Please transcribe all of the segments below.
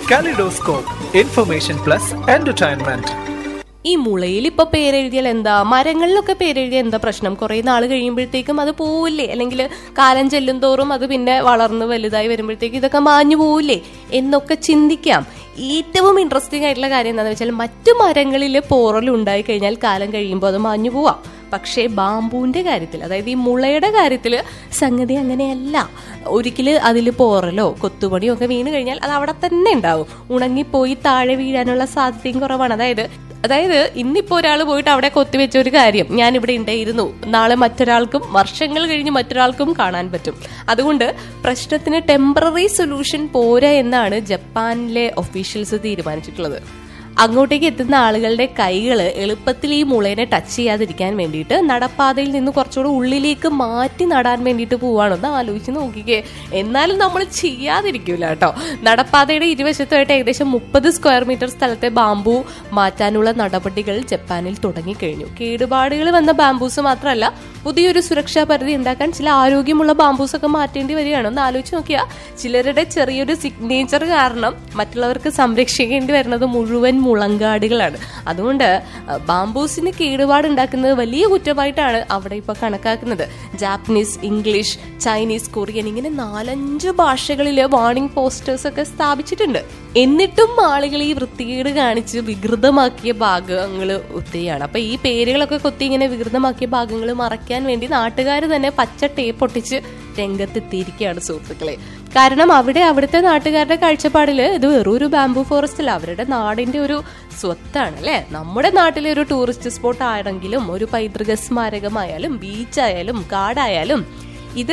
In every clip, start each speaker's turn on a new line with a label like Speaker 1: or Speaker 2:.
Speaker 1: kaleidoscope information plus entertainment
Speaker 2: ഈ മുളയിൽ ഇപ്പൊ പേരെഴുതിയാൽ എന്താ മരങ്ങളിലൊക്കെ പേരെഴുതിയാൽ എന്താ പ്രശ്നം കുറെ നാൾ കഴിയുമ്പോഴത്തേക്കും അത് പോവില്ലേ അല്ലെങ്കിൽ കാലം ചെല്ലും തോറും അത് പിന്നെ വളർന്ന് വലുതായി വരുമ്പോഴത്തേക്കും ഇതൊക്കെ മാഞ്ഞു പോവില്ലേ എന്നൊക്കെ ചിന്തിക്കാം ഏറ്റവും ഇൻട്രസ്റ്റിംഗ് ആയിട്ടുള്ള കാര്യം എന്താണെന്ന് വെച്ചാൽ മറ്റു മരങ്ങളിൽ പോറൽ ഉണ്ടായി കഴിഞ്ഞാൽ കാലം കഴിയുമ്പോൾ അത് മാഞ്ഞു പോവാം പക്ഷേ ബാമ്പൂവിന്റെ കാര്യത്തിൽ അതായത് ഈ മുളയുടെ കാര്യത്തിൽ സംഗതി അങ്ങനെയല്ല ഒരിക്കൽ അതിൽ പോറലോ കൊത്തുപണിയോ ഒക്കെ വീണ് കഴിഞ്ഞാൽ അത് അവിടെ തന്നെ ഉണ്ടാവും ഉണങ്ങിപ്പോയി താഴെ വീഴാനുള്ള സാധ്യതയും കുറവാണ് അതായത് അതായത് ഇന്നിപ്പോ ഒരാൾ പോയിട്ട് അവിടെ കൊത്തിവെച്ച ഒരു കാര്യം ഞാൻ ഇവിടെ ഉണ്ടായിരുന്നു നാളെ മറ്റൊരാൾക്കും വർഷങ്ങൾ കഴിഞ്ഞ് മറ്റൊരാൾക്കും കാണാൻ പറ്റും അതുകൊണ്ട് പ്രശ്നത്തിന് ടെമ്പററി സൊല്യൂഷൻ പോരാ എന്നാണ് ജപ്പാനിലെ ഒഫീഷ്യൽസ് തീരുമാനിച്ചിട്ടുള്ളത് അങ്ങോട്ടേക്ക് എത്തുന്ന ആളുകളുടെ കൈകൾ എളുപ്പത്തിൽ ഈ മുളേനെ ടച്ച് ചെയ്യാതിരിക്കാൻ വേണ്ടിയിട്ട് നടപ്പാതയിൽ നിന്ന് കുറച്ചുകൂടെ ഉള്ളിലേക്ക് മാറ്റി നടാൻ വേണ്ടിയിട്ട് പോവാണെന്ന് ആലോചിച്ച് നോക്കിക്കേ എന്നാലും നമ്മൾ ചെയ്യാതിരിക്കൂല കേട്ടോ നടപ്പാതയുടെ ഇരുവശത്തുമായിട്ട് ഏകദേശം മുപ്പത് സ്ക്വയർ മീറ്റർ സ്ഥലത്തെ ബാമ്പു മാറ്റാനുള്ള നടപടികൾ ജപ്പാനിൽ തുടങ്ങിക്കഴിഞ്ഞു കേടുപാടുകൾ വന്ന ബാമ്പൂസ് മാത്രമല്ല പുതിയൊരു സുരക്ഷാ പരിധി ഉണ്ടാക്കാൻ ചില ആരോഗ്യമുള്ള ബാമ്പൂസ് ഒക്കെ മാറ്റേണ്ടി വരികയാണ് ഒന്ന് ആലോചിച്ച് നോക്കിയാൽ ചിലരുടെ ചെറിയൊരു സിഗ്നേച്ചർ കാരണം മറ്റുള്ളവർക്ക് സംരക്ഷിക്കേണ്ടി വരുന്നത് മുഴുവൻ മുളങ്കാടുകളാണ് അതുകൊണ്ട് ബാംബൂസിന് കേടുപാട് ഉണ്ടാക്കുന്നത് വലിയ കുറ്റമായിട്ടാണ് അവിടെ ഇപ്പൊ കണക്കാക്കുന്നത് ജാപ്പനീസ് ഇംഗ്ലീഷ് ചൈനീസ് കൊറിയൻ ഇങ്ങനെ നാലഞ്ച് ഭാഷകളിൽ വാർണിംഗ് പോസ്റ്റേഴ്സ് ഒക്കെ സ്ഥാപിച്ചിട്ടുണ്ട് എന്നിട്ടും ആളുകൾ ഈ വൃത്തികേട് കാണിച്ച് വികൃതമാക്കിയ ഭാഗങ്ങൾ ഒത്തിരിയാണ് അപ്പൊ ഈ പേരുകളൊക്കെ കൊത്തി ഇങ്ങനെ വികൃതമാക്കിയ ഭാഗങ്ങൾ മറയ്ക്കാൻ വേണ്ടി നാട്ടുകാർ തന്നെ പച്ച ടേപ്പ് ഒട്ടിച്ച് രംഗത്തെത്തിയിരിക്കുകയാണ് സുഹൃത്തുക്കളെ കാരണം അവിടെ അവിടുത്തെ നാട്ടുകാരുടെ കാഴ്ചപ്പാടിൽ ഇത് വെറും ഒരു ബാംബു ഫോറസ്റ്റ് അല്ല അവരുടെ നാടിന്റെ ഒരു സ്വത്താണ് അല്ലെ നമ്മുടെ നാട്ടിലെ ഒരു ടൂറിസ്റ്റ് സ്പോട്ട് ആണെങ്കിലും ഒരു പൈതൃക സ്മാരകമായാലും ബീച്ചായാലും കാടായാലും ഇത്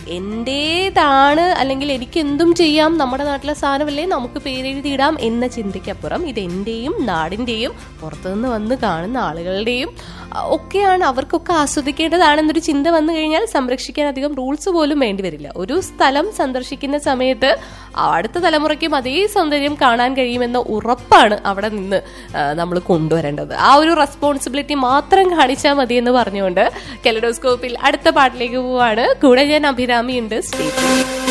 Speaker 2: എന്റേതാണ് അല്ലെങ്കിൽ എനിക്ക് എന്തും ചെയ്യാം നമ്മുടെ നാട്ടിലെ സാധനമല്ലേ നമുക്ക് പേരെഴുതിയിടാം എന്ന ചിന്തയ്ക്കപ്പുറം ഇത് എന്റെയും നാടിന്റെയും പുറത്തുനിന്ന് വന്ന് കാണുന്ന ആളുകളുടെയും ഒക്കെയാണ് അവർക്കൊക്കെ ആസ്വദിക്കേണ്ടതാണെന്നൊരു ചിന്ത വന്നു കഴിഞ്ഞാൽ സംരക്ഷിക്കാൻ അധികം റൂൾസ് പോലും വേണ്ടി വരില്ല ഒരു സ്ഥലം സന്ദർശിക്കുന്ന സമയത്ത് അടുത്ത തലമുറയ്ക്കും അതേ സൗന്ദര്യം കാണാൻ കഴിയുമെന്ന ഉറപ്പാണ് അവിടെ നിന്ന് നമ്മൾ കൊണ്ടുവരേണ്ടത് ആ ഒരു റെസ്പോൺസിബിലിറ്റി മാത്രം കാണിച്ചാൽ മതി എന്ന് പറഞ്ഞുകൊണ്ട് കെലഡോസ്കോപ്പിൽ അടുത്ത പാട്ടിലേക്ക് പോവാണ് കൂടെ ഞാൻ അഭിരാമിയുണ്ട് സ്റ്റേറ്റ്